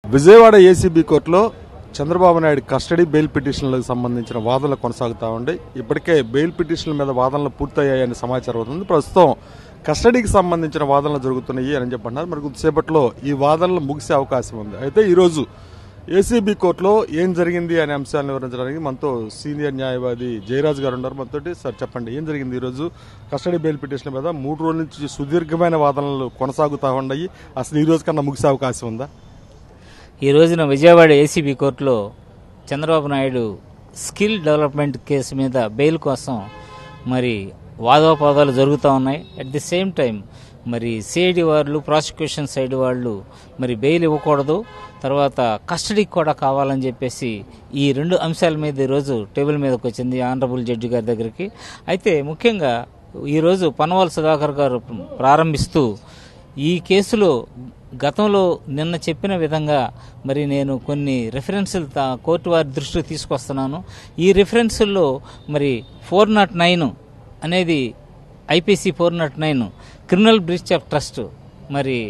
Vijayawada ACB కోర్టులో Chandrababu Naidu custody bail పిటిషన్లకు సంబంధించిన వాదనలు కొనసాగుతా ఉండి ఇప్పటికే బెయిల్ పిటిషన్ల మీద వాదనలు పూర్తయ్యాయని సమాచారం అవుతుంది ప్రస్తుతం కస్టడీకి సంబంధించిన వాదనలు జరుగుతున్నాయి అని చెప్పన్నారు మరి కొద్దిసేపట్లో ఈ వాదనలు ముగిసే అవకాశం ఉంది అయితే ఈరోజు ఏసీబీ కోర్టులో ఏం జరిగింది అనే అంశాలను వివరించడానికి మనతో సీనియర్ న్యాయవాది జయరాజ్ గారు ఉన్నారు మనతోటి సార్ చెప్పండి ఏం జరిగింది ఈరోజు కస్టడీ బెయిల్ పిటిషన్ మీద మూడు రోజుల నుంచి సుదీర్ఘమైన వాదనలు కొనసాగుతా ఉన్నాయి అసలు ఈ రోజు కన్నా ముగిసే అవకాశం ఉందా ఈ రోజున విజయవాడ ఏసీబీ కోర్టులో Chandrababu Naidu skill development case మీద బెయిల్ కోసం మరి వాదోపాదాలు జరుగుతూ ఉన్నాయి అట్ ది సేమ్ టైం మరి సిఐడి వాళ్ళు ప్రాసిక్యూషన్ సైడ్ వాళ్ళు మరి బెయిల్ ఇవ్వకూడదు తర్వాత కస్టడీకి కూడా కావాలని చెప్పేసి ఈ రెండు అంశాల మీద ఈరోజు టేబుల్ మీదకి వచ్చింది ఆనరబుల్ జడ్జి గారి దగ్గరికి అయితే ముఖ్యంగా ఈరోజు పనవాల్ సుధాకర్ గారు ప్రారంభిస్తూ ఈ కేసులో గతంలో నిన్న చెప్పిన విధంగా మరి నేను కొన్ని రెఫరెన్సులు తా- కోర్టు వారి దృష్టికి తీసుకొస్తున్నాను ఈ రెఫరెన్సుల్లో మరి ఫోర్ నాట్ నైన్ అనేది IPC four nought nine criminal breach of trust మరి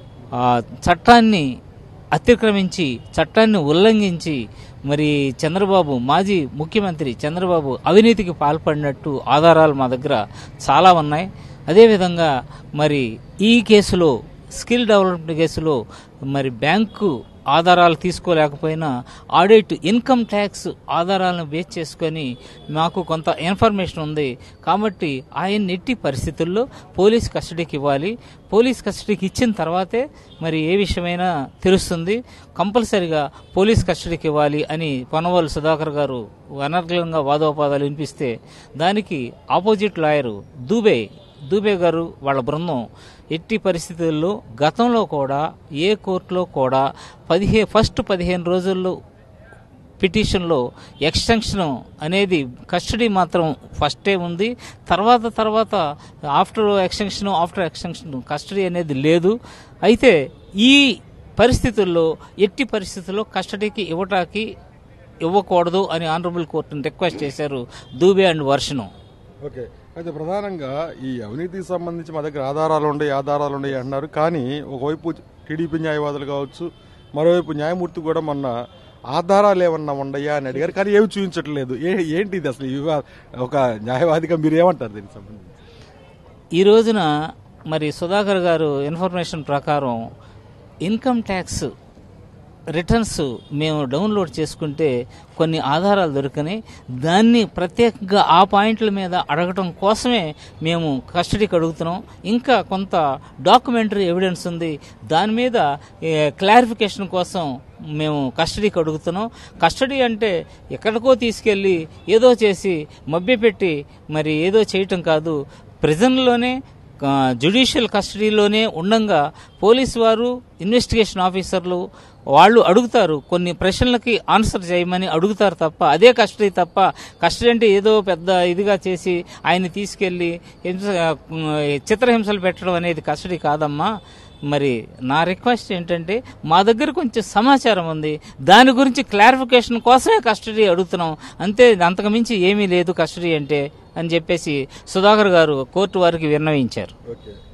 ఆ చట్టాన్ని అతిక్రమించి చట్టాన్ని ఉల్లంఘించి మరి చంద్రబాబు మాజీ ముఖ్యమంత్రి చంద్రబాబు అవినీతికి పాల్పడినట్టు ఆధారాలు మా దగ్గర చాలా ఉన్నాయి అదేవిధంగా మరి ఈ కేసులో స్కిల్ డెవలప్మెంట్ కేసులో మరి బ్యాంకు ఆధారాలు తీసుకోలేకపోయినా ఆడిట్ ఇన్కమ్ ట్యాక్స్ ఆధారాలను బేస్ చేసుకొని మాకు కొంత ఇన్ఫర్మేషన్ ఉంది కాబట్టి ఆయన ఎట్టి పరిస్థితుల్లో పోలీస్ కస్టడీకి ఇవ్వాలి పోలీస్ కస్టడీకి ఇచ్చిన తర్వాతే మరి ఏ విషయమైనా తెలుస్తుంది కంపల్సరిగా పోలీస్ కస్టడీకి ఇవ్వాలి అని పొనవల్ సుధాకర్ గారు అనర్గళంగా వాదోపాదాలు వినిపిస్తే దానికి ఆపోజిట్ లాయరు దూబే దూబే గారు వాళ్ళ బృందం ఎట్టి పరిస్థితుల్లో గతంలో కూడా ఏ కోర్టులో కూడా పదిహే ఫస్ట్ పదిహేను రోజుల్లో పిటిషన్లో ఎక్స్టెన్షన్ అనేది కస్టడీ మాత్రం ఫస్టే ఉంది తర్వాత తర్వాత after extension after extension custody అనేది లేదు అయితే ఈ పరిస్థితుల్లో ఎట్టి పరిస్థితుల్లో కస్టడీకి ఇవ్వటానికి ఇవ్వకూడదు అని ఆనరబుల్ కోర్టును రిక్వెస్ట్ చేశారు దూబే అండ్ వర్షను ఓకే అయితే ప్రధానంగా ఈ అవినీతికి సంబంధించి మా దగ్గర ఆధారాలు ఉన్నాయి ఆధారాలు ఉన్నాయి అంటున్నారు కానీ ఒకవైపు టీడీపీ న్యాయవాదులు కావచ్చు మరోవైపు న్యాయమూర్తి కూడా మొన్న ఆధారాలు ఏమన్నా ఉండయా అని అడిగారు కానీ ఏమి చూపించట్లేదు ఏ ఏంటి ఇది అసలు ఈ వివా- ఒక న్యాయవాదిగా మీరు ఏమంటారు దీనికి సంబంధించి ఈ రోజున మరి సుధాకర్ గారు ఇన్ఫర్మేషన్ ప్రకారం ఇన్కమ్ ట్యాక్స్ రిటర్న్స్ మేము డౌన్లోడ్ చేసుకుంటే కొన్ని ఆధారాలు దొరికినాయి దాన్ని ప్రత్యేకంగా ఆ పాయింట్ల మీద అడగటం కోసమే మేము కస్టడీకి అడుగుతున్నాం ఇంకా కొంత డాక్యుమెంటరీ ఎవిడెన్స్ ఉంది దాని మీద ఏ, క్లారిఫికేషన్ కోసం మేము కస్టడీకి అడుగుతున్నాం కస్టడీ అంటే ఎక్కడికో తీసుకెళ్ళి ఏదో చేసి మభ్యపెట్టి మరి ఏదో చేయటం కాదు ప్రిజన్లోనే జ్యుడిషియల్ కస్టడీలోనే ఉండంగా పోలీసు వారు ఇన్వెస్టిగేషన్ ఆఫీసర్లు వాళ్ళు అడుగుతారు కొన్ని ప్రశ్నలకి ఆన్సర్ చేయమని అడుగుతారు తప్ప అదే కస్టడీ తప్ప కస్టడీ అంటే ఏదో పెద్ద ఇదిగా చేసి ఆయన్ని తీసుకెళ్లి హింస చిత్రహింసలు పెట్టడం అనేది కస్టడీ కాదమ్మా మరి నా రిక్వెస్ట్ ఏంటంటే మా దగ్గర కొంచెం సమాచారం ఉంది దాని గురించి క్లారిఫికేషన్ కోసమే కస్టడీ అడుగుతున్నాం అంతే అంతకుమించి ఏమీ లేదు కస్టడీ అంటే అని చెప్పేసి సుధాకర్ గారు కోర్టు వారికి విన్నవించారు ఓకే